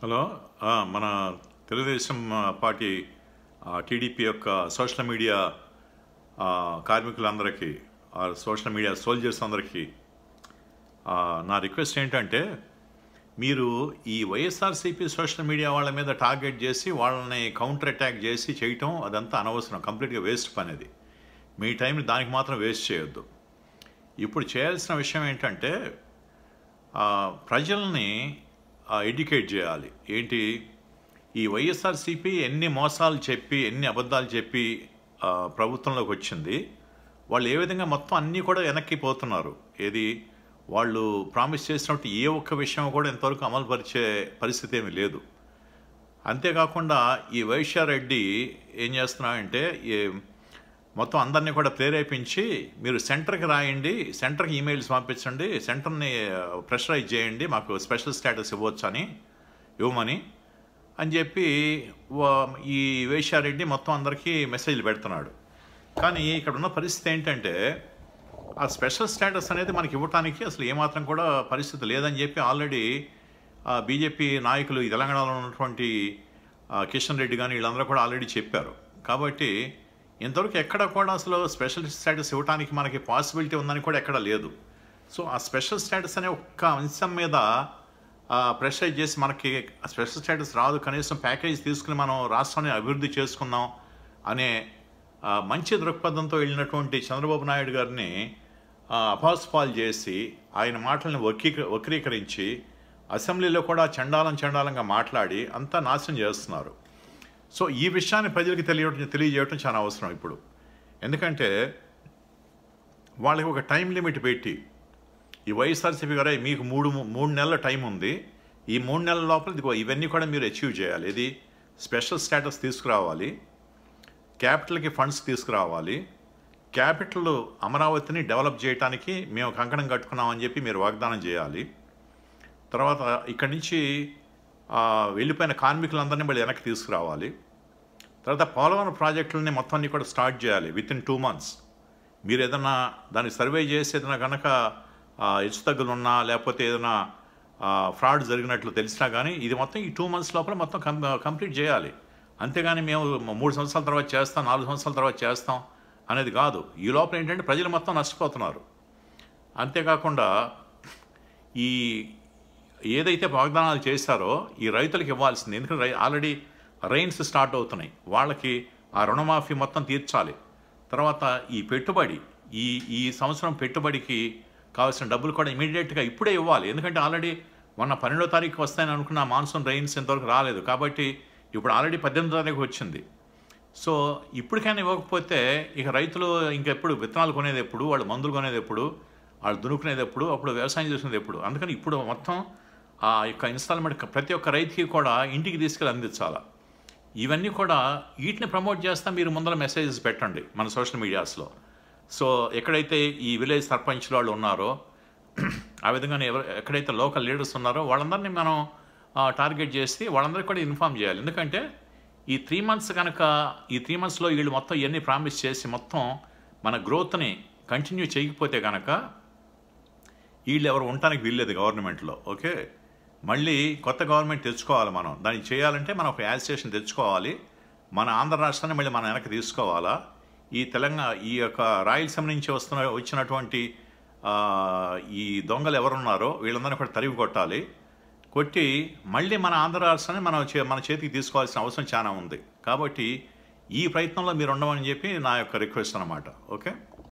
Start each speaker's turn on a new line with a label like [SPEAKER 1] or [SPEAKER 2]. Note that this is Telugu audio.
[SPEAKER 1] హలో ఆ, మన తెలుగుదేశం ఆ, పార్టీ ఆ, టీడీపీ యొక్క సోషల్ మీడియా ఆ, కార్మికులందరికీ ఆ, సోషల్ మీడియా సోల్జర్స్ అందరికీ ఆ, నా రిక్వెస్ట్ ఏంటంటే మీరు ఈ వైఎస్ఆర్సీపీ సోషల్ మీడియా వాళ్ళ మీద టార్గెట్ చేసి వాళ్ళని కౌంటర్ అటాక్ చేసి చేయటం అదంతా అనవసరం కంప్లీట్గా వేస్ట్ పని అది మీ టైంని దానికి మాత్రం వేస్ట్ చేయొద్దు ఇప్పుడు చేయాల్సిన విషయం ఏంటంటే ఆ, ప్రజల్ని ఎడ్యుకేట్ చేయాలి ఏంటి ఈ వైఎస్ఆర్సీపీ ఎన్ని మోసాలు చెప్పి ఎన్ని అబద్ధాలు చెప్పి ఆ, ప్రభుత్వంలోకి వచ్చింది వాళ్ళు ఏ విధంగా మొత్తం అన్నీ కూడా వెనక్కి పోతున్నారు ఏది వాళ్ళు ప్రామిస్ చేసినట్టు ఏ ఒక్క విషయం కూడా ఇంతవరకు అమలు పరిచే పరిస్థితి ఏమీ లేదు అంతేకాకుండా ఈ వైశ్యారెడ్డి ఏం చేస్తున్నాడంటే ఈ మొత్తం అందరినీ కూడా ప్రేరేపించి మీరు సెంటర్కి రాయండి సెంటర్కి ఈమెయిల్స్ పంపించండి సెంటర్ని ప్రెషరైజ్ చేయండి మాకు స్పెషల్ స్టేటస్ ఇవ్వచ్చు అని ఇవ్వమని అని చెప్పి వా- ఈ వేశ్యారెడ్డి మొత్తం అందరికీ మెసేజ్లు పెడుతున్నాడు కానీ ఇక్కడ ఉన్న పరిస్థితి ఏంటంటే ఆ స్పెషల్ స్టేటస్ అనేది మనకి ఇవ్వటానికి అసలు ఏమాత్రం కూడా పరిస్థితి లేదని చెప్పి ఆల్రెడీ బీజేపీ నాయకులు ఈ తెలంగాణలో ఉన్నటువంటి ఆ, కిషన్ రెడ్డి కానీ వీళ్ళందరూ కూడా ఆల్రెడీ చెప్పారు కాబట్టి ఇంతవరకు ఎక్కడ కూడా అసలు స్పెషల్ స్టేటస్ ఇవ్వడానికి మనకి పాసిబిలిటీ ఉందని కూడా ఎక్కడ లేదు సో ఆ స్పెషల్ స్టేటస్ అనే ఒక్క అంశం మీద ప్రెషరైజ్ చేసి మనకి ఆ స్పెషల్ స్టేటస్ రాదు కనీసం ప్యాకేజ్ తీసుకుని మనం రాష్ట్రాన్ని అభివృద్ధి చేసుకుందాం అనే ఆ, మంచి దృక్పథంతో వెళ్ళినటువంటి చంద్రబాబు నాయుడు గారిని అపాస్పాల్ చేసి ఆయన మాటలను వక్రీక వక్రీకరించి అసెంబ్లీలో కూడా చండాలం చండాలంగా మాట్లాడి అంతా నాశనం చేస్తున్నారు సో ఈ విషయాన్ని ప్రజలకు తెలియ తెలియజేయడం చాలా అవసరం ఇప్పుడు ఎందుకంటే వాళ్ళకి ఒక టైం లిమిట్ పెట్టి ఈ వైఎస్ఆర్సీపీ గారే మీకు మూడు మూడు నెలల టైం ఉంది ఈ మూడు నెలల లోపల ఇదిగో ఇవన్నీ కూడా మీరు అచీవ్ చేయాలి ఇది స్పెషల్ స్టేటస్ తీసుకురావాలి క్యాపిటల్కి ఫండ్స్ తీసుకురావాలి క్యాపిటల్ అమరావతిని డెవలప్ చేయడానికి మేము కంకణం కట్టుకున్నామని చెప్పి మీరు వాగ్దానం చేయాలి తర్వాత ఇక్కడి నుంచి ఆ, వెళ్ళిపోయిన కార్మికులందరినీ మళ్ళీ వెనక్కి తీసుకురావాలి తర్వాత పోలవరం ప్రాజెక్టులని మొత్తం అన్ని కూడా స్టార్ట్ చేయాలి విత్ ఇన్ టూ మంత్స్ మీరు ఏదైనా దాన్ని సర్వే చేసి ఏదైనా కనుక హెచ్చుతగ్గులు ఉన్నా లేకపోతే ఏదైనా ఫ్రాడ్ జరిగినట్లు తెలిసినా కానీ ఇది మొత్తం ఈ టూ మంత్స్ లోపల మొత్తం కం కంప్లీట్ చేయాలి అంతేగాని మేము మూడు సంవత్సరాల తర్వాత చేస్తాం నాలుగు సంవత్సరాల తర్వాత చేస్తాం అనేది కాదు ఈ లోపల ఏంటంటే ప్రజలు మొత్తం నష్టపోతున్నారు అంతేకాకుండా ఈ ఏదైతే వాగ్దానాలు చేశారో ఈ రైతులకు ఇవ్వాల్సింది ఎందుకంటే రై ఆల్రెడీ రైన్స్ స్టార్ట్ అవుతున్నాయి వాళ్ళకి ఆ రుణమాఫీ మొత్తం తీర్చాలి తర్వాత ఈ పెట్టుబడి ఈ ఈ సంవత్సరం పెట్టుబడికి కావాల్సిన డబ్బులు కూడా ఇమీడియట్గా ఇప్పుడే ఇవ్వాలి ఎందుకంటే ఆల్రెడీ మొన్న పన్నెండో తారీఖు వస్తాయని అనుకున్న మాన్సూన్ రైన్స్ ఇంతవరకు రాలేదు కాబట్టి ఇప్పుడు ఆల్రెడీ పద్దెనిమిదో తారీఖు వచ్చింది సో ఇప్పటికైనా ఇవ్వకపోతే ఇక రైతులు ఇంకెప్పుడు విత్తనాలు కొనేది ఎప్పుడు వాళ్ళు మందులు కొనేది ఎప్పుడు వాళ్ళు దునుకునేది ఎప్పుడు అప్పుడు వ్యవసాయం చేసేది ఎప్పుడు అందుకని ఇప్పుడు మొత్తం ఆ యొక్క ఇన్స్టాల్మెంట్ ప్రతి ఒక్క రైతుకి కూడా ఇంటికి తీసుకెళ్ళి అందించాలి ఇవన్నీ కూడా వీటిని ప్రమోట్ చేస్తా మీరు ముందర మెసేజెస్ పెట్టండి మన సోషల్ మీడియాస్లో సో ఎక్కడైతే ఈ విలేజ్ సర్పంచ్లు వాళ్ళు ఉన్నారో ఆ విధంగానే ఎవరు ఎక్కడైతే లోకల్ లీడర్స్ ఉన్నారో వాళ్ళందరినీ మనం ఆ, టార్గెట్ చేసి వాళ్ళందరికీ కూడా ఇన్ఫామ్ చేయాలి ఎందుకంటే ఈ త్రీ మంత్స్ కనుక ఈ త్రీ మంత్స్లో వీళ్ళు మొత్తం ఇవన్నీ ప్రామిస్ చేసి మొత్తం మన గ్రోత్ని కంటిన్యూ చేయకపోతే కనుక వీళ్ళు ఎవరు ఉండటానికి వీల్లేదు గవర్నమెంట్లో ఓకే మళ్ళీ కొత్త గవర్నమెంట్ తెచ్చుకోవాలి మనం దాన్ని చేయాలంటే మనం ఒక యాజిటేషన్ తెచ్చుకోవాలి మన ఆంధ్ర రాష్ట్రాన్ని మళ్ళీ మనం వెనక్కి తీసుకోవాలా ఈ తెలంగాణ ఈ యొక్క రాయలసీమ నుంచి వస్తున్న వచ్చినటువంటి ఆ, ఈ దొంగలు ఎవరున్నారో వీళ్ళందరినీ కూడా తరివి కొట్టాలి కొట్టి మళ్ళీ మన ఆంధ్ర రాష్ట్రాన్ని మనం చే- మన చేతికి తీసుకోవాల్సిన అవసరం చాలా ఉంది కాబట్టి ఈ ప్రయత్నంలో మీరు ఉండమని చెప్పి నా యొక్క రిక్వెస్ట్ అనమాట ఓకే